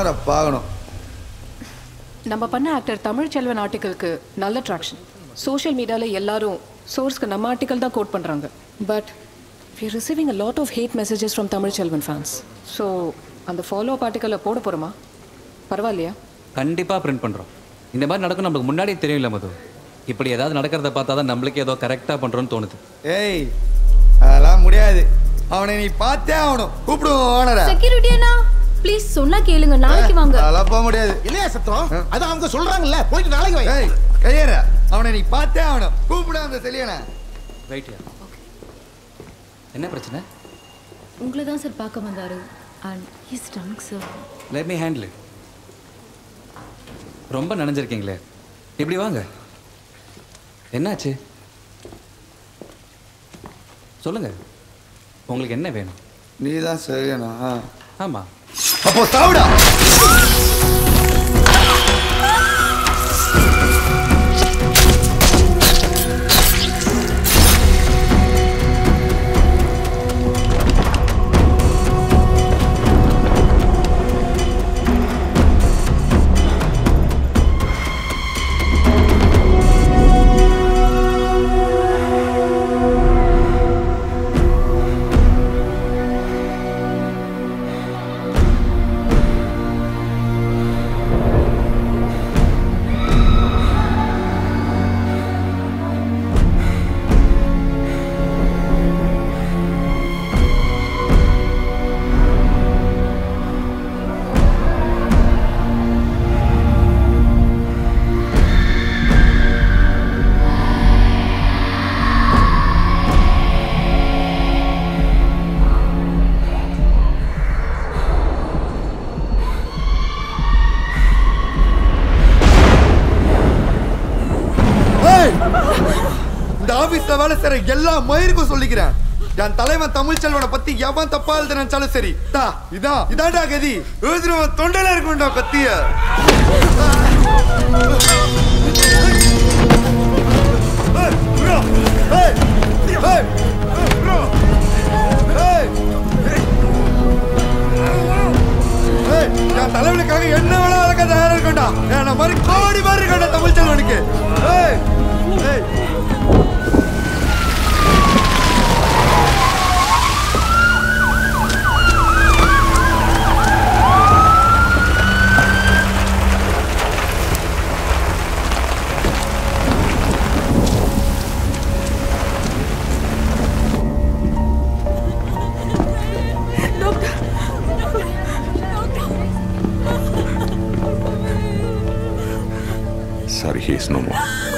ஓனரை பார்க்கணும் நம்ம பண்ண ஆக்டர் தமிழ் செல்வன் ஆர்டிக்கலுக்கு நல்ல ட்ராக்ஷன் சோஷியல் மீடியாவில் எல்லாரும் சோர்ஸ்க்கு நம்ம ஆர்டிக்கல் தான் கோட் பண்ணுறாங்க but we receiving a lot of hate messages from Tamil Selvan fans so அந்த ஃபாலோ அப் ஆர்டிக்கலை போட போகிறோமா பரவாயில்லையா கண்டிப்பாக பிரிண்ட் பண்ணுறோம் இந்த மாதிரி நடக்கும் நமக்கு முன்னாடியே தெரியும்ல மது இப்படி ஏதாவது நடக்கிறத பார்த்தா தான் நம்மளுக்கு ஏதோ கரெக்டாக பண்ணுறோன்னு தோணுது ஏய் அதெல்லாம் முடியாது அவனை நீ பார்த்தே ஆகணும் கூப்பிடுவோம் ஓனரை செக்யூரிட்டி அண்ணா ப்ளீஸ் சொன்னா கேளுங்க நாளைக்கு வாங்க அதெல்லாம் போக முடியாது இல்லையா சத்தம் அது அவங்க சொல்றாங்கல்ல போயிட்டு நாளைக்கு வை ஏய் கையேற அவனை நீ பார்த்தே ஆகணும் கூப்பிட அந்த செலியனை ரைட்யா என்ன பிரச்சனை உங்களை தான் சார் பார்க்க வந்தாரு and his dunk sir let me handle ரொம்ப நனைஞ்சிருக்கீங்களே இப்படி வாங்க என்னாச்சு சொல்லுங்க உங்களுக்கு என்ன வேணும் நீ தான் சரியானா ஆமாம் அப்போ சாவுடா ஏய்! இந்த ஆபீஸ்ல வேலை செய்யற எல்லா மயிருக்கும் சொல்லிக்கிறேன் என் தலைவன் தமிழ் செல்வனை பத்தி எவன் தப்பா எழுத நினைச்சாலும் சரி தா இதான் இதான்டா கதி எழுதுறவன் தொண்டையில இருக்கும்டா கத்திய ஏய், bro! ஏய், ஏய், bro! ஏய், ஏய், என் தலைவனுக்காக என்ன வேணா அழகா தயாரா இருக்கண்டா என்ன மாதிரி கோடி மாதிரி இருக்கண்டா தமிழ் செல்வனுக்கு ஏய் ஏய் Sorry, he is no more.